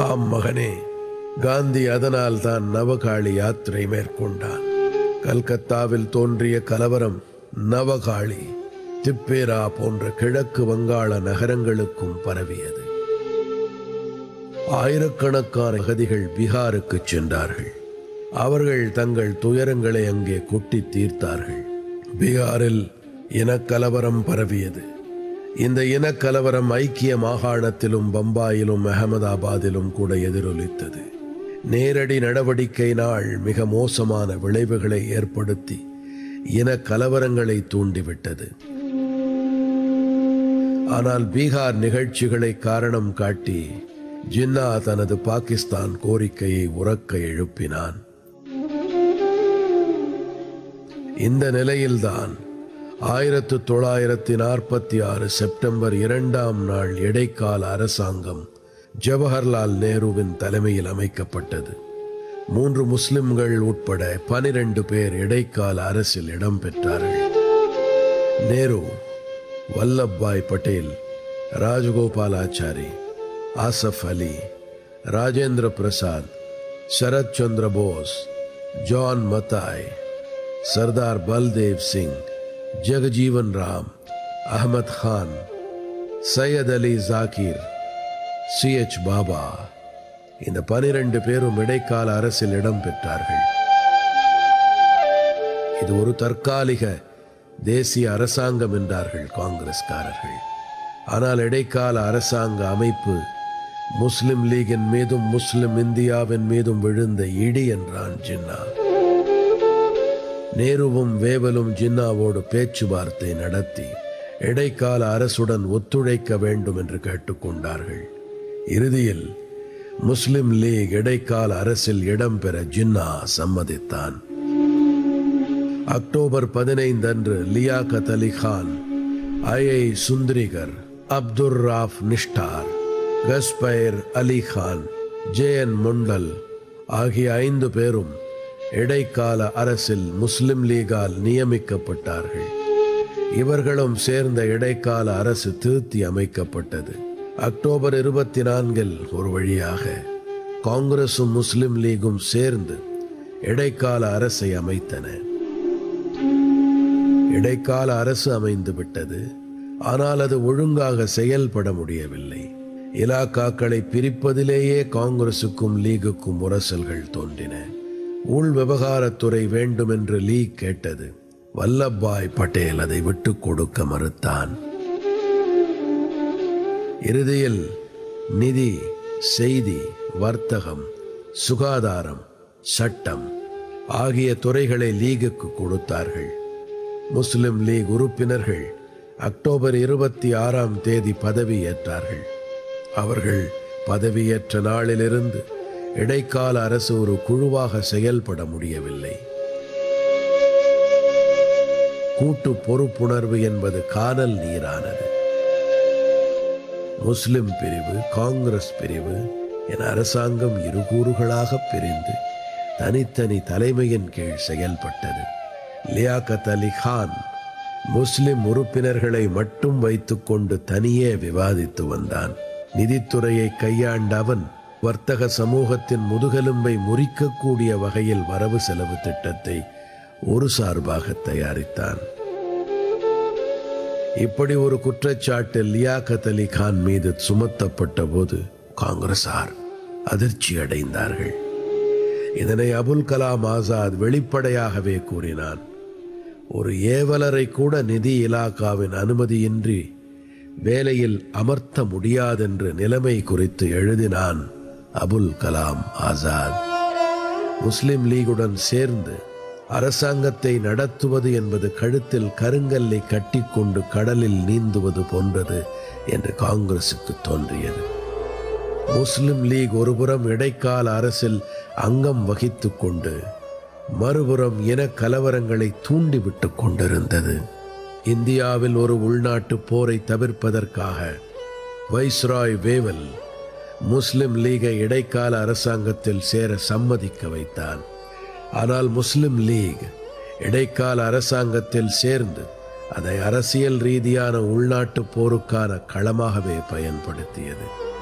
ஆம் மகனே காந்தி அதனால் தான் நவகாளி யாத்திரை மேற்கொண்டான் கல்கத்தாவில் தோன்றிய கலவரம் நவகாளி திப்பேரா போன்ற கிழக்கு வங்காள நகரங்களுக்கும் பரவியது ஆயிரக்கணக்கான அகதிகள் பீகாருக்கு சென்றார்கள் அவர்கள் தங்கள் துயரங்களை அங்கே கொட்டி தீர்த்தார்கள் பீகாரில் இனக்கலவரம் பரவியது இந்த இனக்கலவரம் ஐக்கிய மாகாணத்திலும் பம்பாயிலும் அகமதாபாத்திலும் கூட எதிரொலித்தது நேரடி நடவடிக்கை நாள் மிக மோசமான விளைவுகளை ஏற்படுத்தி இன கலவரங்களை தூண்டிவிட்டது ஆனால் பீகார் நிகழ்ச்சிகளை காரணம் காட்டி ஜின்னா தனது பாகிஸ்தான் கோரிக்கையை உறக்க எழுப்பினான் இந்த நிலையில்தான் ஆயிரத்து தொள்ளாயிரத்தி நாற்பத்தி ஆறு செப்டம்பர் இரண்டாம் நாள் இடைக்கால அரசாங்கம் ஜவஹர்லால் நேருவின் தலைமையில் அமைக்கப்பட்டது மூன்று முஸ்லிம்கள் உட்பட பனிரெண்டு பேர் இடைக்கால அரசில் இடம்பெற்றார்கள் நேரு வல்லப்பாய் பட்டேல் ராஜகோபாலாச்சாரி ஆசஃப் அலி ராஜேந்திர பிரசாத் சரத் சந்திர போஸ் ஜான் மத்தாய் சர்தார் பல்தேவ் சிங் ஜெகஜீவன் ராம் அஹமத் கான் சையத் அலி ஜாகிர் சி எச் பாபா இந்த பனிரெண்டு பேரும் இடைக்கால அரசில் இடம் பெற்றார்கள் இது ஒரு தற்காலிக தேசிய அரசாங்கம் என்றார்கள் காங்கிரஸ்காரர்கள் ஆனால் இடைக்கால அரசாங்க அமைப்பு முஸ்லிம் லீகின் மீதும் முஸ்லிம் இந்தியாவின் மீதும் விழுந்த இடி என்றான் ஜின்னா நேருவும் வேவலும் ஜின்னாவோடு பேச்சுவார்த்தை நடத்தி இடைக்கால அரசுடன் ஒத்துழைக்க வேண்டும் என்று கேட்டுக்கொண்டார்கள் இறுதியில் முஸ்லிம் லீக் இடைக்கால அரசில் இடம்பெற ஜின்னா சம்மதித்தான் அக்டோபர் பதினைந்து அன்று Liaquat Ali Khan I I Chundrigar Abdur Rab Nishtar Ghazanfar Ali Khan J N Mandal ஆகிய ஐந்து பேரும் இடைக்கால அரசில் முஸ்லிம் லீகால் நியமிக்கப்பட்டார்கள் இவர்களும் சேர்ந்த இடைக்கால அரசு திருத்தி அமைக்கப்பட்டது அக்டோபர் இருபத்தி நான்கில் ஒரு வழியாக காங்கிரசும் முஸ்லிம் லீகும் சேர்ந்து இடைக்கால அரசை அமைத்தன இடைக்கால அரசு அமைந்து விட்டது ஆனால் அது ஒழுங்காக செயல்பட முடியவில்லை இலாக்காக்களை பிரிப்பதிலேயே காங்கிரசுக்கும் லீகுக்கும் முரசல்கள் தோன்றின உள் விவகாரத்துறை வேண்டும் என்று லீக் கேட்டது வல்லப்பாய் பட்டேல் அதை விட்டுக் கொடுக்க மறுத்தான் இறுதியில் நிதி செய்தி வர்த்தகம் சுகாதாரம் சட்டம் ஆகிய துறைகளை லீகுக்கு கொடுத்தார்கள் முஸ்லிம் லீக் உறுப்பினர்கள் அக்டோபர் இருபத்தி ஆறாம் தேதி பதவியேற்றார்கள் அவர்கள் பதவியேற்ற நாளிலிருந்து இடைக்கால அரசு ஒரு குழுவாக செயல்பட முடியவில்லை கூட்டு பொறுப்புணர்வு என்பது கானல் நீரானது முஸ்லிம் பிரிவு காங்கிரஸ் பிரிவு என அரசாங்கம் இரு கூறுகளாக பிரிந்து தனித்தனி தலைமையின் கீழ் செயல்பட்டது லியாகத் அலி கான் முஸ்லிம் உறுப்பினர்களை மட்டும் வைத்துக்கொண்டு தனியே விவாதித்து வந்தான் நிதித்துறையை கையாண்ட அவன் வர்த்தக சமூகத்தின் முதுகெலும்பை முறிக்கக்கூடிய வகையில் வரவு செலவு திட்டத்தை ஒரு சார்பாக தயாரித்தான் இப்படி ஒரு குற்றச்சாட்டு லியாகத் அலி கான் மீது சுமத்தப்பட்ட போது காங்கிரசார் அதிர்ச்சி அடைந்தார்கள் இதனை அபுல் கலாம் ஆசாத் வெளிப்படையாகவே கூறினான் ஒரு ஏவலரை கூட நிதி இலாக்காவின் அனுமதியின்றி வேலையில் அமர்த்த முடியாதென்று நிலைமை குறித்து எழுதினான் அபுல் கலாம் ஆசாத் முஸ்லிம் லீகுடன் சேர்ந்து அரசாங்கத்தை நடத்துவது என்பது கழுத்தில் கருங்கல்லை கட்டிக்கொண்டு கடலில் நீந்துவது போன்றது என்று காங்கிரசுக்கு தோன்றியது முஸ்லிம் லீக் ஒருபுறம் இடைக்கால அரசில் அங்கம் வகித்துக் கொண்டு மறுபுறம் இன கலவரங்களை தூண்டிவிட்டுக் கொண்டிருந்தது இந்தியாவில் ஒரு உள்நாட்டு போரை தவிர்ப்பதற்காக வைஸ்ராய் வேவல் முஸ்லிம் லீகை இடைக்கால அரசாங்கத்தில் சேர சம்மதிக்க வைத்தான் ஆனால் முஸ்லிம் லீக் இடைக்கால அரசாங்கத்தில் சேர்ந்து அதை அரசியல் ரீதியான உள்நாட்டு போருக்கான களமாகவே பயன்படுத்தியது